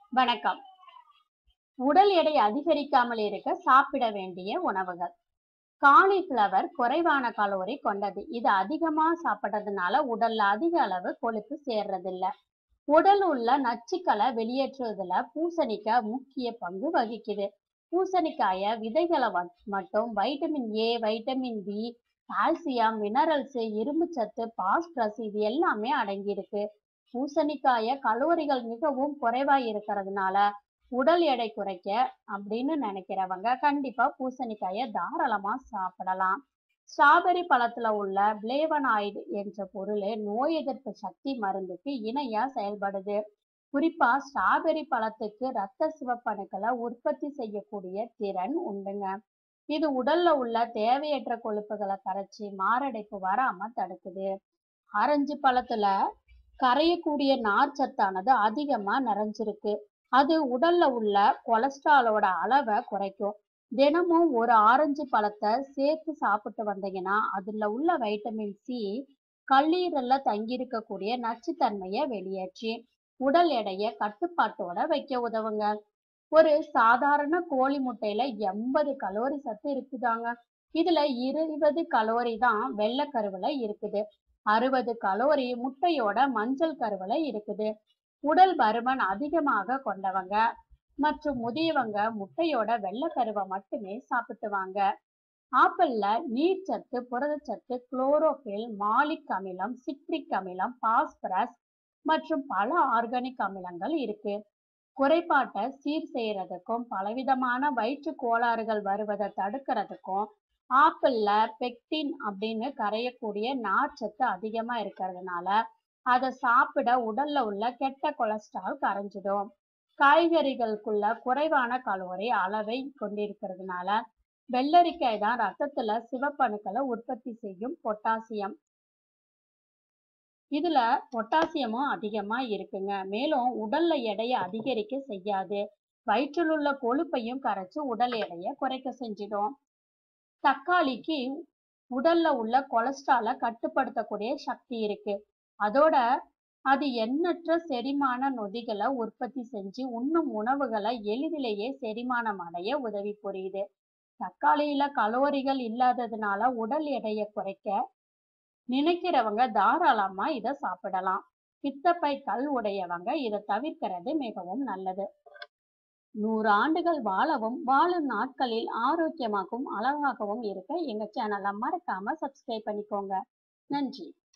வணக்கம் உடல் எடை அதிகரிக்காமல் இருக்க சாப்பிட வேண்டிய உணவுகள் காலிஃப்ளவர் குறைவான கலோரி கொண்டது இது அதிகமா சாப்பிடுறதுனால உடல்ல அதிக அளவு கொழுப்பு சேர்றதில்ல உடல் உள்ள நச்சுக்களை வெளியேற்றுவதுல பூசணிக்காய் முக்கிய பங்கு வகிக்குது பூசணிக்காய விதைகளை வ- மட்டும் vitamin A vitamin B calcium minerals இரும்புச்சத்து பாஸ்பரஸ் இது எல்லாமே அடங்கியிருக்கு பூசணிக்காய கலோரிகள் மிகவும் குறைவா இருக்கிறதுனால உடல் எடை குறைக்க அப்படின்னு நினைக்கிறவங்க கண்டிப்பா பூசணிக்காய தாராளமா சாப்பிடலாம் ஸ்ட்ராபெரி பழத்துல உள்ள பிளேவனாய்டு என்ற பொருள் நோய் எதிர்ப்பு சக்தி மருந்துக்கு இணையா செயல்படுது குறிப்பா ஸ்ட்ராபெரி பழத்துக்கு இரத்த சிவப்பணுக்களை உற்பத்தி செய்யக்கூடிய திறன் உண்டுங்க இது உடல்ல உள்ள தேவையற்ற கொழுப்புகளை கரைச்சி மாரடைப்பு வராம தடுக்குது ஆரஞ்சு பழத்துல கரையக்கூடிய நார்ச்சத்தானது அதிகமா நிறைஞ்சிருக்கு அது உடல்ல உள்ள கொலஸ்ட்ராலோட அளவை குறைக்கும் தினமும் ஒரு ஆரஞ்சு பழத்தை சேர்த்து சாப்பிட்டு வந்தீங்கன்னா அதுல உள்ள வைட்டமின் சி கல்லீரல்ல தங்கியிருக்கக்கூடிய நச்சுத்தன்மையை வெளியேற்றி உடல் எடையை கட்டுப்பாட்டோட வைக்க உதவுங்க ஒரு சாதாரண கோழி முட்டையில எண்பது கலோரி சத்து இருக்குதாங்க இதுல இருபது கலோரி தான் வெள்ளைக்கருவுல இருக்குது அறுபது கலோரி முட்டையோட மஞ்சள் கருவுல இருக்குது உடல் பருமன் அதிகமாக கொண்டவங்க மற்றும் முதியவங்க முட்டையோட வெள்ளைக்கருவை மட்டுமே சாப்பிட்டுவாங்க ஆப்பிள்ல நீர்ச்சத்து புரதச்சத்து குளோரோஃபில் மாலிக் அமிலம் சிட்ரிக் அமிலம் பாஸ்பரஸ் மற்றும் பல ஆர்கானிக் அமிலங்கள் இருக்கு குறைபாட்டை சீர் செய்யறதுக்கும் பலவிதமான வயிற்று கோளாறுகள் வருவதை தடுக்கிறதுக்கும் ஆப்பிள்ல பெக்டின் அப்படின்னு கரையக்கூடிய நார்ச்சத்து அதிகமா இருக்கிறதுனால அதை சாப்பிட உடல்ல உள்ள கெட்ட கொலஸ்ட்ரால் கரைஞ்சிடும் காய்கறிகளுக்குள்ள குறைவான கலோரி அளவை கொண்டிருக்கிறதுனால வெள்ளரிக்காய் தான் ரத்தத்துல சிவப்பணுக்களை உற்பத்தி செய்யும் பொட்டாசியம் இதுல பொட்டாசியமும் அதிகமா இருக்குங்க மேலும் உடல்ல எடையை அதிகரிக்க செய்யாது வயிற்றில் உள்ள கொழுப்பையும் கரைச்சு உடல் எடையை குறைக்க செஞ்சிடும் தக்காளிக்கு உடல்ல உள்ள கொலஸ்ட்ராலை கட்டுப்படுத்தக்கூடிய சக்தி இருக்கு அதோட அது எண்ணற்ற செரிமான நொதிகளை உற்பத்தி செஞ்சு உண்ணும் உணவுகளை எளிதிலேயே செரிமானம் அடைய உதவி புரியுது தக்காளியில கலோரிகள் இல்லாததுனால உடல் எடையை குறைக்க நினைக்கிறவங்க தாராளமா இதை சாப்பிடலாம் பித்தப்பை கல் உடையவங்க இதை தவிர்க்கிறது மிகவும் நல்லது நூறு ஆண்டுகள் வாழவும் வாழும் நாட்களில் ஆரோக்கியமாகவும் அழகாகவும் இருக்க எங்க சேனலை மறக்காம சப்ஸ்கிரைப் பண்ணிக்கோங்க நன்றி